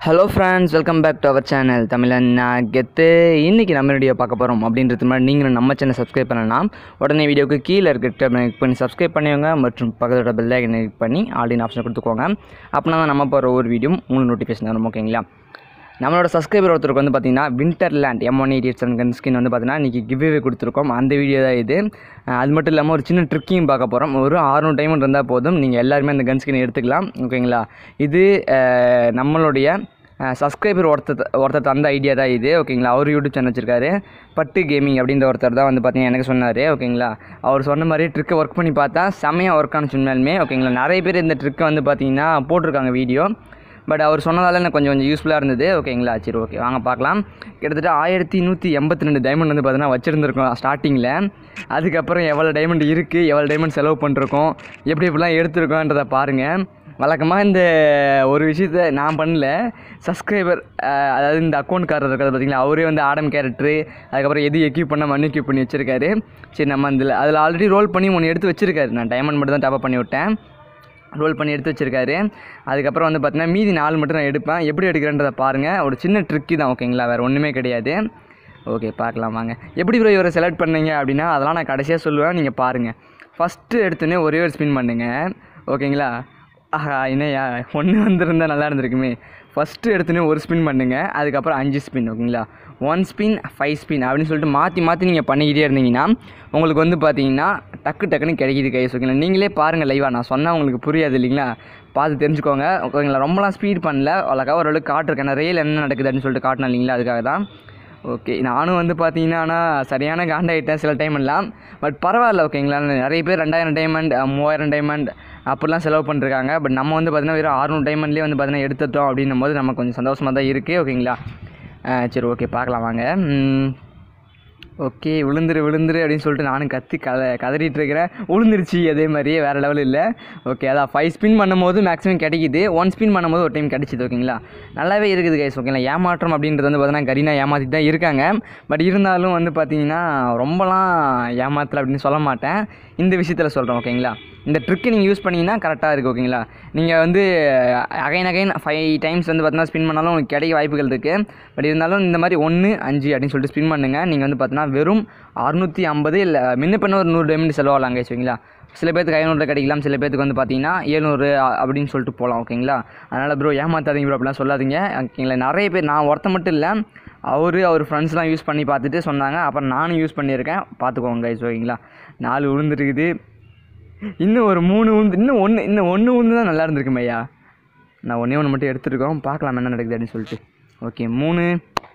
hello friends welcome back to our channel Tamizhan நான் கெத்து இன்றைக்கி நம்ம வீடியோ பார்க்க போகிறோம் அப்படின்றது மாதிரி நீங்களும் நம்ம சேனல் சப்ஸ்கிரைப் பண்ணலாம் உடனே வீடியோக்கு கீழே இருக்க கிளிக் பண்ணி சப்ஸ்கிரைப் பண்ணிக்கோங்க மற்றும் பக்கத்தோட பெல் ஐக்கனை கிளிக் பண்ணி ஆல்ரெடி ஆப்ஷன் கொடுத்துக்கோங்க அப்படின்னா தான் நம்ம போகிற ஒரு வீடியோ உங்களுக்கு நோட்டிஃபிகேஷன் வரும் ஓகேங்களா நம்மளோட சப்ஸ்கிரைபர் ஒருத்தருக்கு வந்து பார்த்தீங்கன்னா Winterland M one eighty eight seven gun skin வந்து பார்த்தீங்கன்னா இன்றைக்கி கிவ்வே கொடுத்துருக்கோம் அந்த வீடியோ தான் இது அஹ் அது மட்டும் இல்லாமல் ஒரு சின்ன ட்ரிக்கையும் பார்க்க போகிறோம் ஒரு ஆறுநூறு டைம் இருந்தால் போதும் நீங்கள் எல்லாருமே அந்த கன் ஸ்கின் எடுத்துக்கலாம் ஓகேங்களா இது அஹ், நம்மளுடைய சப்ஸ்கிரைபர் ஒருத்தர் ஒருத்தர் தந்த ஐடியா தான் இது ஓகேங்களா அவர் யூடியூப் சேனல் வச்சிருக்காரு பட்டு கேமிங் அப்படின்ற ஒருத்தர் தான் வந்து பார்த்தீங்கன்னா எனக்கு சொன்னார் ஓகேங்களா அவர் சொன்ன மாதிரி ட்ரிக்கை ஒர்க் பண்ணி பார்த்தா செமையாக ஒர்க் ஆனிச்சு உண்மையாலுமே ஓகேங்களா நிறைய பேர் இந்த ட்ரிக்கை வந்து பார்த்தீங்கன்னா போட்டிருக்காங்க வீடியோ பட் அவர் சொன்னதால எனக்கு கொஞ்சம் கொஞ்சம் யூஸ்ஃபுல்லாக இருந்தது ஓகேங்களா சரி ஓகே வாங்க பார்க்கலாம் கிட்டத்தட்ட ஆயிரத்தி நூற்றி எண்பத்தி ரெண்டு டைமண்ட் வந்து பார்த்தீங்கன்னா வச்சுருந்துருக்கோம் ஸ்டார்டிங்கில் அதுக்கப்புறம் எவ்வளோ டைமண்ட் இருக்குது எவ்வளோ டைமண்ட் செலவு பண்ணிருக்கோம் எப்படி எப்படிலாம் எடுத்திருக்கோன்றதை பாருங்கள் வழக்கமாக இந்த ஒரு விஷயத்த நான் பண்ணல சப்ஸ்கிரைபர் அதாவது இந்த அக்கௌண்ட்காரர் இருக்கிறது பார்த்தீங்களா அவரே வந்து ஆடம் கேரக்டரு அதுக்கப்புறம் எது எக்யூப் பண்ண மண் எக்யூப் பண்ணி வச்சிருக்காரு சரி நம்ம அதில் அதில் ஆல்ரெடி ரோல் பண்ணி ஒன்று எடுத்து வச்சிருக்காரு நான் டைமண்ட் மட்டும் தான் டாப் பண்ணி விட்டேன் ரோல் பண்ணி எடுத்து வச்சிருக்காரு அதுக்கப்புறம் வந்து பார்த்தீங்கன்னா மீதி நாலு மட்டும் நான் எடுப்பேன் எப்படி எடுக்கிறேன்றதை பாருங்கள் ஒரு சின்ன ட்ரிக்கு தான் ஓகேங்களா வேறு ஒன்றுமே கிடையாது ஓகே பார்க்கலாம் வாங்க எப்படி ப்ரோ இவரை செலக்ட் பண்ணீங்க அப்படின்னா அதெல்லாம் நான் கடைசியாக சொல்லுவேன் நீங்கள் பாருங்கள் ஃபஸ்ட்டு எடுத்தோன்னே ஒரே ஒரு ஸ்பின் பண்ணுங்க ஓகேங்களா ஆஹா என்னையா ஒன்று வந்திருந்தா நல்லா இருந்திருக்குமே ஃபஸ்ட்டு எடுத்தோன்னே ஒரு ஸ்பின் பண்ணுங்க அதுக்கப்புறம் அஞ்சு ஸ்பின் ஓகேங்களா ஒன் ஸ்பின் ஃபைவ் ஸ்பின் அப்படின்னு சொல்லிட்டு மாற்றி மாற்றி நீங்கள் பண்ணிக்கிட்டே இருந்தீங்கன்னா உங்களுக்கு வந்து பார்த்தீங்கன்னா டக்கு டக்குன்னு கிடைக்கிது கைஸ் ஓகேங்களா நீங்களே பாருங்கள் லைவாக நான் சொன்னால் உங்களுக்கு புரியாது இல்லைங்களா பார்த்து தெரிஞ்சுக்கோங்க ஓகேங்களா ரொம்பலாம் ஸ்பீட் பண்ணல அவ்வளோக்கா ஓரளவுக்கு காட்டிருக்கேன் நான் ரயில் என்ன நடக்குதுன்னு சொல்லிட்டு காட்டினேன் இல்லைங்களா அதுக்காக தான் ஓகே நானும் வந்து பார்த்தீங்கன்னா ஆனால் சரியான காண்டாயிட்டேன் சில டைம் எல்லாம் பட் பரவாயில்ல ஓகேங்களா நிறைய பேர் ரெண்டாயிரம் டைமண்ட் மூவாயிரம் டைமண்ட் அப்படிலாம் செலவு பண்ணிருக்காங்க பட் நம்ம வந்து பார்த்தீங்கன்னா வெறும் அறுநூறு டைமண்ட்லேயே வந்து பார்த்தீங்கன்னா எடுத்துட்டோம் அப்படின்னும் போது நமக்கு கொஞ்சம் சந்தோஷமாக தான் இருக்குது ஓகேங்களா அஹ் சரி ஓகே பார்க்கலாம் வாங்க ம், ஓகே விழுந்துரு விழுந்துரு அப்படின்னு சொல்லிட்டு நானும் கத்தி கத கதறிட்டு இருக்கிறேன் விழுந்துருச்சு அதே மாதிரியே வேறு லெவல் இல்லை ஓகே அதான் ஃபைவ் ஸ்பின் பண்ணும்போது மேக்ஸிமம் கிடைக்குது ஒன் ஸ்பின் பண்ணும்போது ஒரு டைம் கிடைச்சிது ஓகேங்களா நல்லாவே இருக்குது கைஸ் ஓகேங்களா ஏமாற்றம் அப்படின்றது வந்து பார்த்தீங்கன்னா கரீனா ஏமாற்றிட்டு தான் இருக்காங்க பட் இருந்தாலும் வந்து பார்த்தீங்கன்னா ரொம்பலாம் ஏமாத்தல அப்படின்னு சொல்ல மாட்டேன் இந்த விஷயத்தில் சொல்கிறேன் ஓகேங்களா இந்த ட்ரிக்கை நீங்கள் யூஸ் பண்ணிங்கன்னா கரெக்டாக இருக்குது ஓகேங்களா நீங்கள் வந்து அகைன் அகைன் ஃபைவ் டைம்ஸ் வந்து பார்த்தீங்கன்னா ஸ்பின் பண்ணாலும் உங்களுக்கு கிடைக்க வாய்ப்புகள் இருக்குது பட் இருந்தாலும் இந்த மாதிரி ஒன்று அஞ்சு அப்படின்னு சொல்லிட்டு ஸ்பின் பண்ணுங்கள் நீங்கள் வந்து பார்த்தீங்கன்னா வெறும் அறுநூற்றி ஐம்பது இல்லை முன்ன பண்ண ஒரு நூறு டைமண்ட் செலவாகலாம் கைஸ் ஓகேங்களா சில பேருக்கு ஐநூறு கிடைக்கலாம் சில பேருக்கு வந்து பார்த்தீங்கன்னா ஏழ்நூறு அப்படின்னு சொல்லிட்டு போகலாம் ஓகேங்களா அதனால் ப்ரோ ஏமாத்தாதீங்க ப்ரோ அப்படிலாம் சொல்லாதீங்க ஓகேங்களா நிறைய பேர் நான் ஒருத்த மட்டும் இல்லை அவர் அவர் ஃப்ரெண்ட்ஸ்லாம் யூஸ் பண்ணி பார்த்துட்டு சொன்னாங்க அப்புறம் நானும் யூஸ் பண்ணியிருக்கேன் பார்த்துக்கோங்க கைஸ் ஓகேங்களா நாலு விழுந்துருக்குது இன்னும் ஒரு மூணு உந்து இன்னும் ஒன்று இன்னும் ஒன்று உந்து தான் நல்லா இருந்திருக்குமே ஐயா நான் ஒன்றே ஒன்று மட்டும் எடுத்துருக்கோம் பார்க்கலாம் என்ன நடக்குது அப்படின்னு சொல்லிட்டு ஓகே மூணு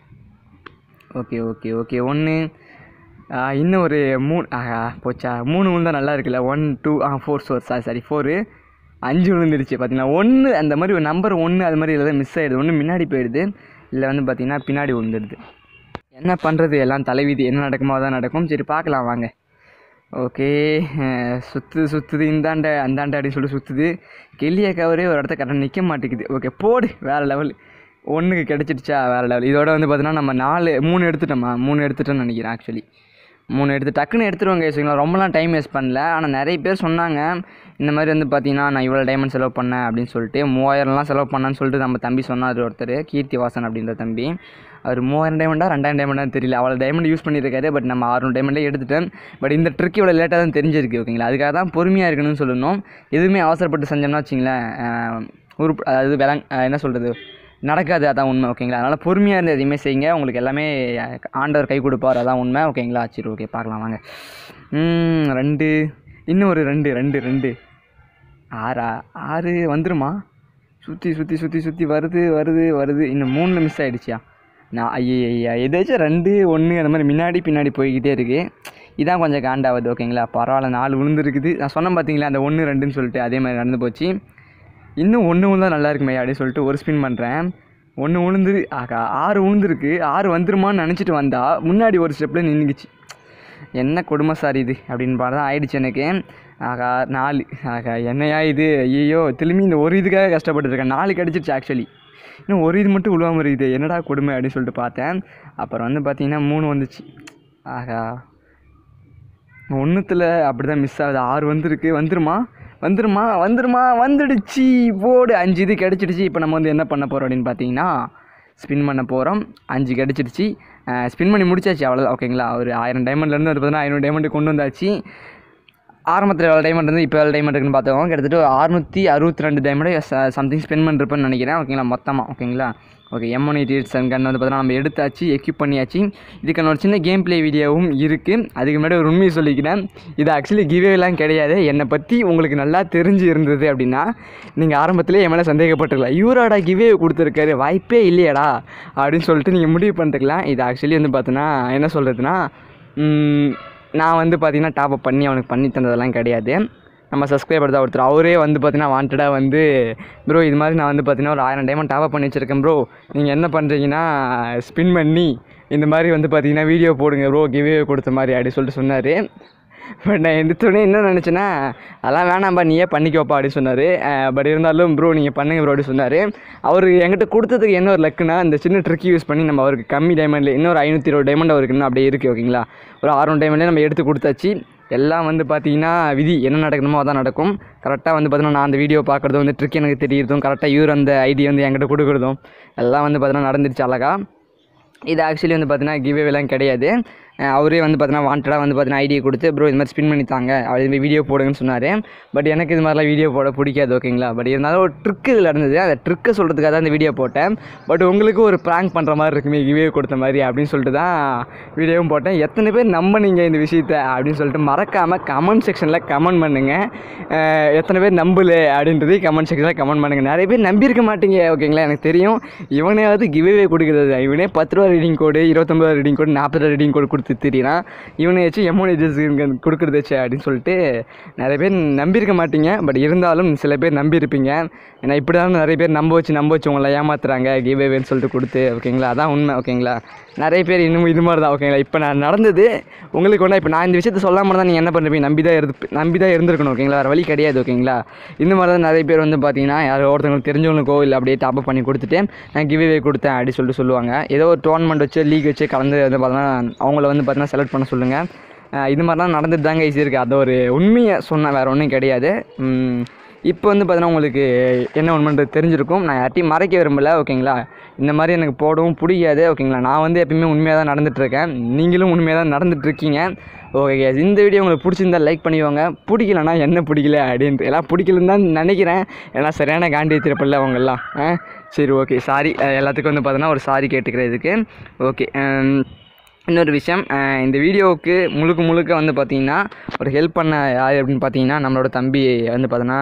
ஓகே ஓகே ஓகே ஒன்று இன்னும் ஒரு மூணு ஆஹா போச்சா மூணு விழுந்தா நல்லா இருக்குல்ல ஒன் டூ ஆ four four sorry sorry four அஞ்சு விழுந்துருச்சு பார்த்தீங்களா ஒன்று அந்த மாதிரி ஒரு நம்பர் ஒன்று அது மாதிரி இதில் மிஸ் ஆகிடுது ஒன்று முன்னாடி போயிடுது இல்லை வந்து பார்த்தீங்கன்னா பின்னாடி விழுந்துடுது என்ன பண்ணுறது எல்லாம் தலைவிதி என்ன நடக்குமோ தான் நடக்கும் சரி பார்க்கலாம் வாங்க ஓகே சுற்றுது சுற்றுது இந்தாண்ட அந்தாண்ட அப்படின்னு சொல்லி சுற்றுது கெல்லிய கவரே ஒரு இடத்த கரெக்டாக நிற்க மாட்டேங்குது ஓகே போடு வேறு லெவல் ஒன்றுக்கு கிடச்சிடுச்சா வேறு லெவல் இதோட வந்து பார்த்தீங்கன்னா நம்ம நாலு மூணு எடுத்துட்டோமா மூணு எடுத்துட்டோம்னு நினைக்கிறேன் ஆக்சுவலி மூணு எடுத்து டக்குன்னு எடுத்துருவாங்க வச்சுக்கலாம் ரொம்பலாம் டைம் வேஸ்ட் பண்ணல ஆனால் நிறைய பேர் சொன்னாங்க இந்த மாதிரி வந்து பார்த்தீங்கன்னா நான் இவ்வளோ டைமண்ட் செலவு பண்ணேன் அப்படின்னு சொல்லிட்டு மூவாயிரம்லாம் செலவு பண்ணேன்னு சொல்லிட்டு நம்ம தம்பி சொன்னார் ஒருத்தர் கீர்த்தி வாசன் அப்படின்ற தம்பி அவர் மூவாயிரம் டைமண்டா ரெண்டாயிரம் டைமண்டான்னு தெரியல அவ்வளோ டைமண்ட் யூஸ் பண்ணியிருக்காரு பட் நம்ம அறுநூறு டைமண்டே எடுத்துட்டேன் பட் இந்த ட்ரிக் இவ்வளோ லேட்டாக தான் தெரிஞ்சிருக்கு ஓகேங்களா அதுக்காக தான் பொறுமையாக இருக்கணும்னு சொல்லணும் எதுவுமே அவசரப்பட்டு செஞ்சோம்னா வச்சிங்களேன் உருப் அதாவது விளங் அஹ் என்ன சொல்கிறது நடக்காது அதான் உண்மை ஓகேங்களா அதனால் பொறுமையாக இருந்து எதையுமே செய்யுங்க உங்களுக்கு எல்லாமே அஹ், ஆண்டவர் கை கொடுப்பார் அதான் உண்மை ஓகேங்களா சரி ஓகே பார்க்கலாம் வாங்க ம், ரெண்டு இன்னும் ஒரு ரெண்டு ரெண்டு ரெண்டு ஆறா ஆறு வந்துருமா சுற்றி சுற்றி சுற்றி சுற்றி வருது வருது வருது இன்னும் மூணில் மிஸ் ஆகிடுச்சியா நான் ஐயா எதாச்சும் ரெண்டு ஒன்று அந்த மாதிரி முன்னாடி பின்னாடி போய்கிட்டே இருக்குது இதான் கொஞ்சம் காண்டாகுது ஓகேங்களா பரவாயில்ல நாலு விழுந்துருக்குது நான் சொன்னேன் பார்த்தீங்களா அந்த ஒன்று ரெண்டுன்னு சொல்லிட்டு அதே மாதிரி நடந்து போச்சு இன்னும் ஒன்று விழுந்தா நல்லா இருக்குமே அப்படின்னு சொல்லிட்டு ஒரு ஸ்பின் பண்ணுறேன் ஒன்று விழுந்து ஆகா ஆறு விழுந்துருக்கு ஆறு வந்துருமான்னு நினச்சிட்டு வந்தா முன்னாடி ஒரு ஸ்டெப்பில் நின்றுக்குச்சு என்ன கொடுமை சார் இது அப்படின்னு பார்த்தா ஆயிடுச்சு எனக்கு ஆகா நாலு ஆகா என்னையா இது ஐயோ திரும்பி இந்த ஒரு இதுக்காக கஷ்டப்பட்டுருக்கேன் நாலு கிடச்சிருச்சு ஆக்சுவலி இன்னும் ஒரு இது மட்டும் விழுவாமல் இருக்குது என்னடா கொடுமை அப்படின்னு சொல்லிட்டு பார்த்தேன் அப்புறம் வந்து பார்த்தீங்கன்னா மூணு வந்துச்சு ஆகா ஒன்றுத்தில் அப்படி தான் மிஸ் ஆகுது ஆறு வந்திருக்கு வந்துருமா வந்துருமா வந்துருமா வந்துடுச்சு போடு அஞ்சு இது கிடச்சிடுச்சு இப்போ நம்ம வந்து என்ன பண்ண போகிறோம் அப்படின்னு பார்த்தீங்கன்னா ஸ்பின் பண்ண போகிறோம் அஞ்சு கிடச்சிடுச்சு ஸ்பின் பண்ணி முடிச்சாச்சு அவ்வளோதான் ஓகேங்களா ஒரு ஆயிரம் டைமண்ட்லேருந்து ஒரு பார்த்தீங்கன்னா ஐநூறு டைமண்ட் கொண்டு வந்தாச்சு ஆரம்பத்தில் எவ்வளோ டைமண்ட் இருந்து இப்போ எவ்வளோ டைமண்ட் இருக்குன்னு பார்த்தோம் கிட்டத்தட்ட ஒரு அறுநூற்றி அறுபத்தி ரெண்டு டைமண்ட் சம்திங் ஸ்பெண்ட் பண்ணிருப்பேன்னு நினைக்கிறேன் ஓகேங்களா மொத்தமாக ஓகேங்களா okay M one eighty eight seven gun வந்து பார்த்தீங்கன்னா நம்ம எடுத்தாச்சு எக்யூப் பண்ணியாச்சு இதுக்கான ஒரு சின்ன கேம் ப்ளே வீடியோவும் இருக்குது அதுக்கு முன்னாடி ஒரு உண்மையை சொல்லிக்கிறேன் இது ஆக்சுவலி கிவேலாம் கிடையாது என்னை பற்றி உங்களுக்கு நல்லா தெரிஞ்சு இருந்தது அப்படின்னா நீங்கள் ஆரம்பத்திலே என் மேலே சந்தேகப்பட்டுருக்கலாம் இவரோட கிவே கொடுத்துருக்காரு வாய்ப்பே இல்லையாடா அப்படின்னு சொல்லிட்டு நீங்கள் முடிவு பண்ணிட்டுக்கலாம் இது ஆக்சுவலி வந்து பார்த்தீங்கன்னா என்ன சொல்கிறதுனா நான் வந்து பார்த்தீங்கன்னா டாப் அப் பண்ணி அவனுக்கு பண்ணி தந்ததெல்லாம் கிடையாது நம்ம சப்ஸ்கிரைபர் தான் ஒருத்தர் அவரே வந்து பார்த்தீங்கன்னா வாண்டடாக வந்து ப்ரோ இது மாதிரி நான் வந்து பார்த்தீங்கன்னா ஒரு ஆயிரம் டைமண்ட் டாப் அப் பண்ணி வச்சுருக்கேன் ப்ரோ நீங்கள் என்ன பண்ணுறீங்கன்னா ஸ்பின் பண்ணி இந்த மாதிரி வந்து பார்த்தீங்கன்னா வீடியோ போடுங்க ப்ரோ கிவே கொடுத்த மாதிரி அப்படி சொல்லிட்டு சொன்னார் பட் நான் எடுத்தோடனே என்ன நினச்சேன்னா அதெல்லாம் வேணாம்பா நீயே பண்ணிக்கோப்பா அப்படின்னு சொன்னார் பட் இருந்தாலும் ப்ரோ நீங்கள் பண்ணுங்க ப்ரோ அப்படின்னு சொன்னார் அவர் என்கிட்ட கொடுத்ததுக்கு என்ன ஒரு லக்குனா இந்த சின்ன ட்ரிக் யூஸ் பண்ணி நம்ம அவருக்கு கம்மி டைமண்டில் இன்னொரு ஐநூற்றி இருபது டைமண்ட் அவருக்கு இன்னும் அப்படியே இருக்குது ஓகேங்களா ஒரு ஆறுநூறு டைமண்ட்லேயே நம்ம எடுத்து கொடுத்தாச்சு எல்லாம் வந்து பார்த்தீங்கன்னா விதி என்ன நடக்கணுமோ அதான் நடக்கும் கரெக்டாக வந்து பார்த்தீங்கன்னா நான் அந்த வீடியோ பார்க்குறதும் வந்து ட்ரிக் எனக்கு தெரியறதும் கரெக்டாக இவர் அந்த ஐடி வந்து என்கிட்ட கொடுக்குறதும் எல்லாம் வந்து பார்த்தீங்கன்னா நடந்துருச்சு அழகா இது ஆக்சுவலி வந்து பார்த்தீங்கன்னா கிவ்வேலாம் கிடையாது அஹ் அவரே வந்து பார்த்தீங்கன்னா வாண்டடாக வந்து பார்த்தீங்கன்னா ஐடியா கொடுத்து ப்ரோ இது மாதிரி ஸ்பின் பண்ணி தாங்க அவர் இது மாதிரி வீடியோ போடுங்கன்னு சொன்னார் பட் எனக்கு இது மாதிரிலாம் வீடியோ போட பிடிக்காது ஓகேங்களா பட் இருந்தாலும் ஒரு ட்ரிக்கு இதில் நடந்தது அந்த ட்ரிக்கை சொல்கிறதுக்காக தான் அந்த வீடியோ போட்டேன் பட் உங்களுக்கு ஒரு ப்ராங்க் பண்ணுற மாதிரி இருக்குமே கிவே கொடுத்த மாதிரி அப்படின்னு சொல்லிட்டு தான் வீடியோவும் போட்டேன் எத்தனை பேர் நம்பினீங்க இந்த விஷயத்த அப்படின்னு சொல்லிட்டு மறக்காமல் கமெண்ட் செக்ஷனில் கமெண்ட் பண்ணுங்கள் அஹ் எத்தனை பேர் நம்பல அப்படின்றது கமெண்ட் செக்ஷனில் கமெண்ட் பண்ணுங்கள் நிறைய பேர் நம்பியிருக்க மாட்டீங்க ஓகேங்களா எனக்கு தெரியும் இவனையாவது கிவ்வே கொடுக்குறது இவனே பத்து ரூபா ரீடிங் கோடு இருபத்தொம்பது ரூபா ரீடிங் கோடு நாற்பது ரூபா ரீடிங் கோடு கொடுத்து தெரியுறான் இவனை வச்சு எமோனேஜஸ் கொடுக்குறது வச்சு அப்படின்னு சொல்லிட்டு நிறைய பேர் நம்பியிருக்க மாட்டீங்க பட் இருந்தாலும் சில பேர் நம்பியிருப்பீங்க ஏன்னா இப்படி தான் நிறைய பேர் நம்ப வச்சு நம்ப வச்சு உங்களை ஏமாத்துறாங்க கிவ்வேன்னு சொல்லிட்டு கொடுத்து ஓகேங்களா அதான் உண்மை ஓகேங்களா நிறைய பேர் இன்னும் இது மாதிரி தான் ஓகேங்களா இப்போ நான் நடந்தது உங்களுக்கு ஒன்றா இப்போ நான் இந்த விஷயத்த சொல்லாமல் தான் நீங்கள் என்ன பண்ணுறீங்க நம்பி தான் இருந்து நம்பி தான் இருந்திருக்கணும் ஓகேங்களா வேறு வழி கிடையாது ஓகேங்களா இந்த மாதிரி தான் நிறைய பேர் வந்து பார்த்தீங்கன்னா யாரோ ஒருத்தவங்களுக்கு தெரிஞ்சவங்களுக்கோ இல்லை அப்படியே டாப் பண்ணி கொடுத்துட்டு நான் கிவ்வே கொடுத்தேன் அப்படி சொல்லிட்டு சொல்லுவாங்க ஏதோ ஒரு டோர்னமெண்ட் வச்சு லீக் வச்சு கலந்து வந்து பார்த்தீங்கன்னா அவங்கள வந்து பார்த்தீங்கன்னா செலக்ட் பண்ண சொல்லுங்கள் அஹ் இது மாதிரிலாம் நடந்துட்டு தாங்க ஈஸி இருக்குது அது ஒரு உண்மையை சொன்னேன் வேறு ஒன்றும் கிடையாது உம், இப்போ வந்து பார்த்தீங்கன்னா உங்களுக்கு என்ன உண்மைன்றது தெரிஞ்சிருக்கும் நான் யார்ட்டையும் மறைக்க விரும்பல ஓகேங்களா இந்த மாதிரி எனக்கு போடவும் பிடிக்காது ஓகேங்களா நான் வந்து எப்பயுமே உண்மையாக தான் நடந்துகிட்ருக்கேன் நீங்களும் உண்மையாக தான் நடந்துகிட்ருக்கீங்க ஓகே guys, இந்த வீடியோ உங்களுக்கு பிடிச்சிருந்தா லைக் பண்ணிக்கோங்க பிடிக்கலனா என்ன பிடிக்கல அப்படின்ட்டு எல்லாம் பிடிக்கலன்னு தான் நினைக்கிறேன் ஏன்னா சரியான காண்டி திருப்பில்ல அவங்கெல்லாம் ஆ சரி ஓகே சாரி எல்லாத்துக்கும் வந்து பார்த்தீங்கன்னா ஒரு சாரி கேட்டுக்கிறேன் இதுக்கு ஓகே இன்னொரு விஷயம் அஹ் இந்த வீடியோவுக்கு முழுக்க முழுக்க வந்து பார்த்தீங்கன்னா ஒரு ஹெல்ப் பண்ண யார் அப்படின்னு பார்த்தீங்கன்னா நம்மளோட தம்பி வந்து பார்த்தோன்னா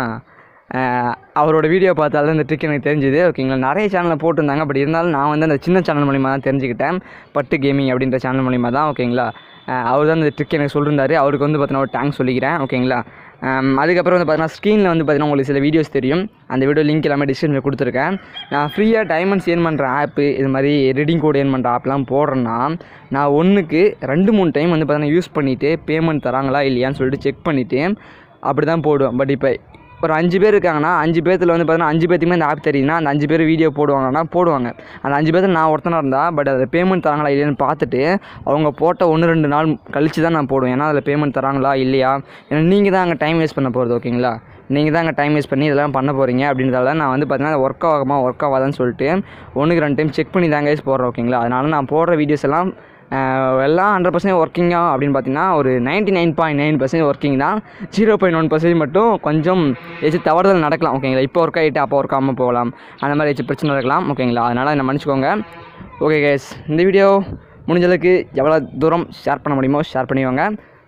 அஹ் அவரோட வீடியோ பார்த்தாலும் இந்த ட்ரிக் எனக்கு தெரிஞ்சுது ஓகேங்களா நிறைய சேனலில் போட்டிருந்தாங்க பட் இருந்தாலும் நான் வந்து அந்த சின்ன சேனல் மூலிமா தான் தெரிஞ்சுக்கிட்டேன் பட்டு கேமிங் அப்படின்ற சேனல் மூலிமா தான் ஓகேங்களா அஹ் அவர் தான் இந்த ட்ரிக் எனக்கு சொல்லியிருந்தாரு அவருக்கு வந்து பார்த்தீங்கன்னா ஒரு தேங்க்ஸ் சொல்லிக்கிறேன் ஓகேங்களா அம், அதுக்கப்புறம் வந்து பார்த்தீங்கன்னா ஸ்க்ரீனில் வந்து பார்த்தீங்கன்னா உங்களுக்கு சில வீடியோஸ் தெரியும் அந்த வீடியோ லிங்க் எல்லாமே டிஸ்கிரிப்ஷனில் கொடுத்துருக்கேன் நான் ஃப்ரீயாக டைமண்ட்ஸ் ஏர்ன் பண்ணுற ஆப்பு இது மாதிரி ரெடிங் கோட் ஏர்ன் பண்ணுற ஆப்லாம் போடுறேன்னா நான் ஒன்றுக்கு ரெண்டு மூணு டைம் வந்து பார்த்தீங்கன்னா யூஸ் பண்ணிவிட்டு பேமெண்ட் தராங்களா இல்லையான்னு சொல்லிட்டு செக் பண்ணிவிட்டு அப்படி தான் போடுவேன் பட் இப்போ ஒரு அஞ்சு பேர் இருக்காங்கன்னா அஞ்சு பேர்த்தில் வந்து பார்த்தீங்கன்னா அஞ்சு பேர்த்துக்குமே இந்த ஆப் தெரியுதுன்னா அந்த அஞ்சு பேர் வீடியோ போடுவாங்கன்னா போடுவாங்க அந்த அஞ்சு பேர்த்தில் நான் ஒருத்தனாக இருந்தால் பட் அதில் பேமெண்ட் தராங்களா இல்லையான்னு பார்த்துட்டு அவங்க போட்ட ஒன்று ரெண்டு நாள் கழிச்சு தான் நான் போடுவேன் ஏன்னா அதில் பேமெண்ட் தராங்களா இல்லையா ஏன்னா நீங்கள் தான் அங்கே டைம் வேஸ்ட் பண்ண போகிறது ஓகேங்களா நீங்கள் தான் அங்கே டைம் வேஸ்ட் பண்ணி இதெல்லாம் பண்ண போகிறீங்க அப்படின்றதால நான் வந்து பார்த்தீங்கன்னா ஒர்க் ஆகுமா ஒர்க் ஆகாதான்னு சொல்லிட்டு ஒன்றுக்கு ரெண்டு டைம் செக் பண்ணி தாங்க போடுறேன் ஓகேங்களா அதனால நான் போடுற வீடியோஸ் எல்லாம் ஆஹ் எல்லாம் ஹண்ட்ரட் பர்சன்ட் ஒர்க்கிங்கா அப்படின்னு பார்த்தீங்கன்னா ஒரு ninety nine point nine percent working தான் ஜீரோ பாயிண்ட் ஒன் பர்சன்ட் மட்டும் கொஞ்சம் ஏதாச்சும் தவறுதல் நடக்கலாம் ஓகேங்களா இப்போ ஒர்க் ஆகிட்டு அப்போ ஒர்க் ஆகாமல் போகலாம் அந்த மாதிரி ஏதாச்சும் பிரச்சனை இருக்கலாம் ஓகேங்களா அதனால் என்ன மன்னிச்சுக்கோங்க ஓகே கேஸ் இந்த வீடியோ முடிஞ்ச அளவுக்கு எவ்வளோ தூரம் ஷேர் பண்ண முடியுமோ ஷேர் பண்ணிக்கோங்க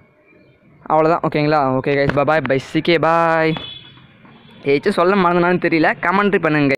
அவ்வளோதான் ஓகேங்களா okay guys bye bye C K bye ஏதாச்சும் சொல்ல மறந்தனான்னு தெரியல கமெண்ட்ரி பண்ணுங்க